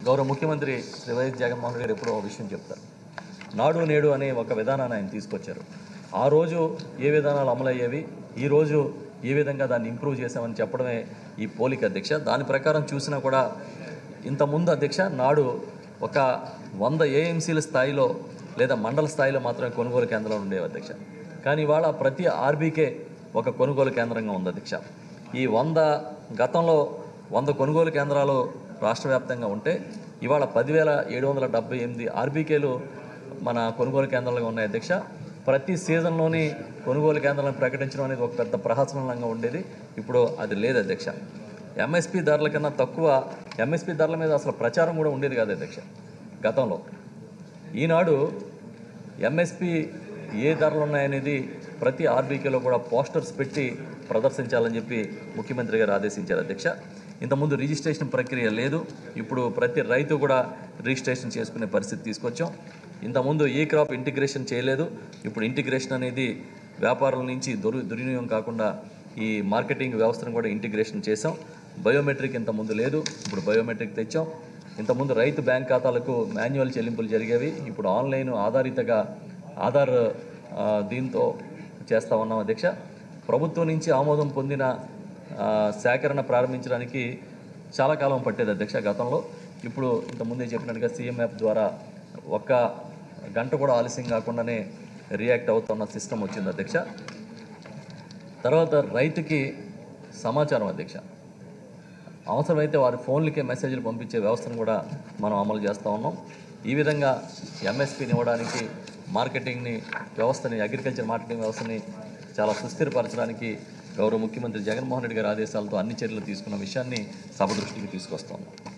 గౌరవ ముఖ్యమంత్రి శ్రీ వైఎస్ జగన్మోహన్ రెడ్డి గారు ఎప్పుడో ఒక విషయం చెప్తారు నాడు నేడు అనే ఒక విధానాన్ని ఆయన తీసుకొచ్చారు ఆ రోజు ఏ విధానాలు అమలయ్యేవి ఈ రోజు ఏ విధంగా దాన్ని ఇంప్రూవ్ చేశామని చెప్పడమే ఈ పోలిక అధ్యక్ష దాని ప్రకారం చూసినా కూడా ఇంతకుముందు అధ్యక్ష నాడు ఒక వంద ఏఎంసీల స్థాయిలో లేదా మండల స్థాయిలో మాత్రమే కొనుగోలు కేంద్రాలు ఉండేవి అధ్యక్ష కానీ ఇవాళ ప్రతి ఆర్బీకే ఒక కొనుగోలు కేంద్రంగా ఉంది అధ్యక్ష ఈ వంద గతంలో వంద కొనుగోలు కేంద్రాలు రాష్ట్ర వ్యాప్తంగా ఉంటే ఇవాళ పదివేల ఏడు వందల డెబ్బై ఎనిమిది ఆర్బీకేలు మన కొనుగోలు కేంద్రాలుగా ఉన్నాయి అధ్యక్ష ప్రతి సీజన్లోని కొనుగోలు కేంద్రాలను ప్రకటించడం అనేది ఒక పెద్ద ప్రహసనంగా ఉండేది ఇప్పుడు అది లేదు అధ్యక్ష ఎంఎస్పి ధరల కన్నా తక్కువ ఎంఎస్పి ధరల మీద అసలు ప్రచారం కూడా ఉండేది కాదు అధ్యక్ష గతంలో ఈనాడు ఎంఎస్పి ఏ ధరలు ఉన్నాయనేది ప్రతి ఆర్బీకేలో కూడా పోస్టర్స్ పెట్టి ప్రదర్శించాలని చెప్పి ముఖ్యమంత్రి గారు ఆదేశించారు అధ్యక్ష ఇంతకుముందు రిజిస్ట్రేషన్ ప్రక్రియ లేదు ఇప్పుడు ప్రతి రైతు కూడా రిజిస్ట్రేషన్ చేసుకునే పరిస్థితి తీసుకొచ్చాం ఇంతకుముందు ఈ క్రాప్ ఇంటిగ్రేషన్ చేయలేదు ఇప్పుడు ఇంటిగ్రేషన్ అనేది వ్యాపారుల నుంచి దుర్ దుర్వినియోగం కాకుండా ఈ మార్కెటింగ్ వ్యవస్థను కూడా ఇంటిగ్రేషన్ చేసాం బయోమెట్రిక్ ఇంతకుముందు లేదు ఇప్పుడు బయోమెట్రిక్ తెచ్చాం ఇంతకుముందు రైతు బ్యాంక్ ఖాతాలకు మాన్యువల్ చెల్లింపులు జరిగేవి ఇప్పుడు ఆన్లైన్ ఆధారితగా ఆధార్ ఆ, దీంతో చేస్తా ఉన్నాం అధ్యక్ష ప్రభుత్వం నుంచి ఆమోదం పొందిన ఆ, సేకరణ ప్రారంభించడానికి చాలా కాలం పట్టేది అధ్యక్ష గతంలో ఇప్పుడు ఇంతకుముందే చెప్పినట్టుగా సీఎం యాప్ ద్వారా ఒక్క గంట కూడా ఆలస్యం కాకుండానే రియాక్ట్ అవుతున్న సిస్టమ్ వచ్చింది అధ్యక్ష తర్వాత రైతుకి సమాచారం అధ్యక్ష అవసరమైతే వారి ఫోన్లకే మెసేజ్లు పంపించే వ్యవస్థను కూడా మనం అమలు చేస్తూ ఉన్నాం ఈ విధంగా ఎంఎస్పీని ఇవ్వడానికి మార్కెటింగ్ని వ్యవస్థని అగ్రికల్చర్ మార్కెటింగ్ వ్యవస్థని చాలా సుస్థిరపరచడానికి గౌరవ ముఖ్యమంత్రి జగన్మోహన్ రెడ్డి గారి ఆదేశాలతో అన్ని చర్యలు తీసుకున్న విషయాన్ని సభ దృష్టికి తీసుకొస్తాం